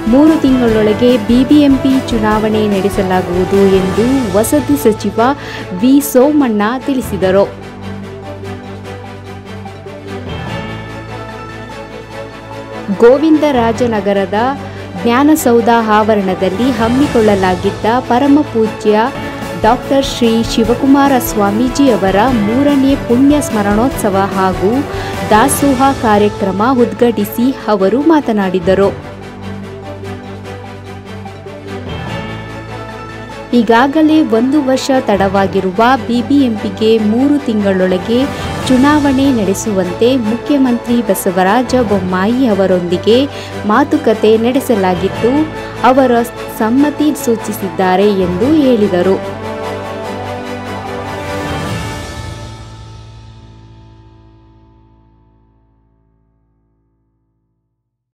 ಮೂರು ತಿಂಗಳೊಳಗೆ ಬಿಬಿಎಂಪಿ ಚುನಾವಣೆ ನಡೆಸಲಾಗುವುದು ಎಂದು ವಸತಿ ಸಚಿವ ವಿ ಸೋಮಣ್ಣ ತಿಳಿಸಿದರು ಗೋವಿಂದರಾಜನಗರದ ಜ್ಞಾನಸೌಧ ಆವರಣದಲ್ಲಿ ಹಮ್ಮಿಕೊಳ್ಳಲಾಗಿದ್ದ ಪರಮಪೂಜ್ಯ ಡಾಕ್ಟರ್ ಶ್ರೀ ಶಿವಕುಮಾರ ಸ್ವಾಮೀಜಿಯವರ ಮೂರನೇ ಪುಣ್ಯ ಸ್ಮರಣೋತ್ಸವ ಹಾಗೂ ದಾಸೋಹ ಕಾರ್ಯಕ್ರಮ ಉದ್ಘಾಟಿಸಿ ಅವರು ಮಾತನಾಡಿದರು ಈಗಾಗಲೇ ಒಂದು ವರ್ಷ ತಡವಾಗಿರುವ ಬಿಬಿಎಂಪಿಗೆ ಮೂರು ತಿಂಗಳೊಳಗೆ ಚುನಾವಣೆ ನಡೆಸುವಂತೆ ಮುಖ್ಯಮಂತ್ರಿ ಬಸವರಾಜ ಬೊಮ್ಮಾಯಿ ಅವರೊಂದಿಗೆ ಮಾತುಕತೆ ನಡೆಸಲಾಗಿದ್ದು ಅವರ ಸಮ್ಮತಿ ಸೂಚಿಸಿದ್ದಾರೆ ಎಂದು ಹೇಳಿದರು